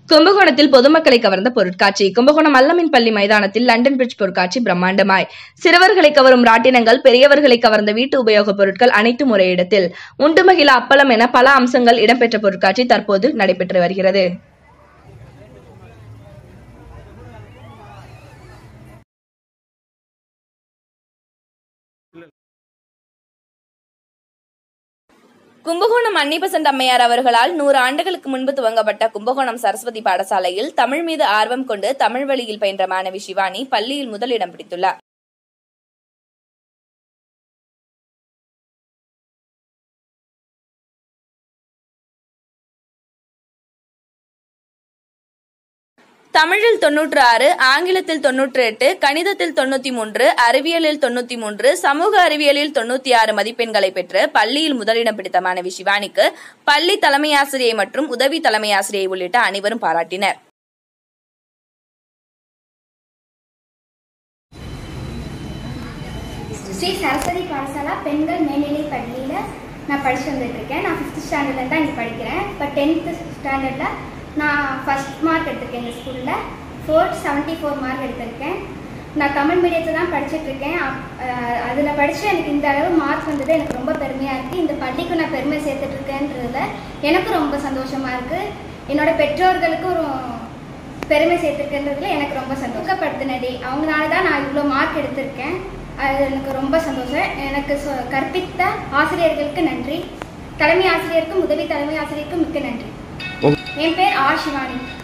கும்பகோணத்தில் பொதுமக்களை கவர்ந்த பொருட்காட்சி கும்பகோணம் அல்லமின் பள்ளி மைதானத்தில் லண்டன் பிரிட்ஜ் பொருட்காட்சி பிரம்மாண்டமாய் சிறுவர்களை கவரும் ராட்டினங்கள் பெரியவர்களை கவர்ந்த வீட்டு உபயோகப் பொருட்கள் அனைத்தும் ஒரே இடத்தில் உண்டு மகிழ அப்பளம் என பல அம்சங்கள் இடம்பெற்ற பொருட்காட்சி தற்போது நடைபெற்று வருகிறது கும்பகோணம் அன்னிபசன்ட் அம்மையார் அவர்களால் நூறு ஆண்டுகளுக்கு முன்பு துவங்கப்பட்ட கும்பகோணம் சரஸ்வதி பாடசாலையில் தமிழ் மீது ஆர்வம் கொண்டு தமிழ் வழியில் பயின்ற மாணவி சிவானி பள்ளியில் முதலிடம் பிடித்துள்ளார் தமிழில் தொன்னூற்று ஆறு ஆங்கிலத்தில் தொன்னூற்று எட்டு கணிதத்தில் தொண்ணூத்தி மூன்று அறிவியலில் தொண்ணூத்தி மூன்று சமூக அறிவியலில் தொண்ணூத்தி ஆறு மதிப்பெண்களை பெற்று பள்ளியில் முதலிடம் பிடித்த மாணவி சிவானிக்கு பள்ளி தலைமை ஆசிரியை மற்றும் உதவி தலைமை ஆசிரியை உள்ளிட்ட அனைவரும் பாராட்டினர் ஸ்ரீ சரஸ்வதி பாடசாலா பெண்கள் மேல்நிலைப் பள்ளியில் நான் படிச்சு வந்துட்டு இருக்கேன் நான் ஃபிஃப்த் ஸ்டாண்டர்ட்ல தான் இங்கே படிக்கிறேன் இப்போ டென்த்து ஸ்டாண்டர்டில் நான் ஃபர்ஸ்ட் மார்க் எடுத்திருக்கேன் இந்த ஸ்கூலில் ஃபோர்த் செவன்ட்டி ஃபோர் மார்க் எடுத்திருக்கேன் நான் தமிழ் மீடியத்தில் தான் படிச்சுட்டு இருக்கேன் அதில் படித்து எனக்கு இந்த அளவு மார்க் வந்தது எனக்கு ரொம்ப பெருமையாக இருக்குது இந்த பள்ளிக்கு நான் பெருமை சேர்த்துட்டு இருக்கேன்றதுல எனக்கும் ரொம்ப சந்தோஷமாக இருக்குது என்னோட பெற்றோர்களுக்கும் ஒரு பெருமை சேர்த்துருக்குன்றதுல எனக்கு ரொம்ப சந்தோஷப்படுத்தினதே அவங்களால தான் நான் இவ்வளோ மார்க் எடுத்திருக்கேன் அது எனக்கு ரொம்ப சந்தோஷம் எனக்கு சொ- கற்பித்த ஆசிரியர்களுக்கு நன்றி தலைமை ஆசிரியருக்கும் உதவி தலைமை ஆசிரியருக்கும் மிக்க நன்றி என் பேர் ஆர் சிவானி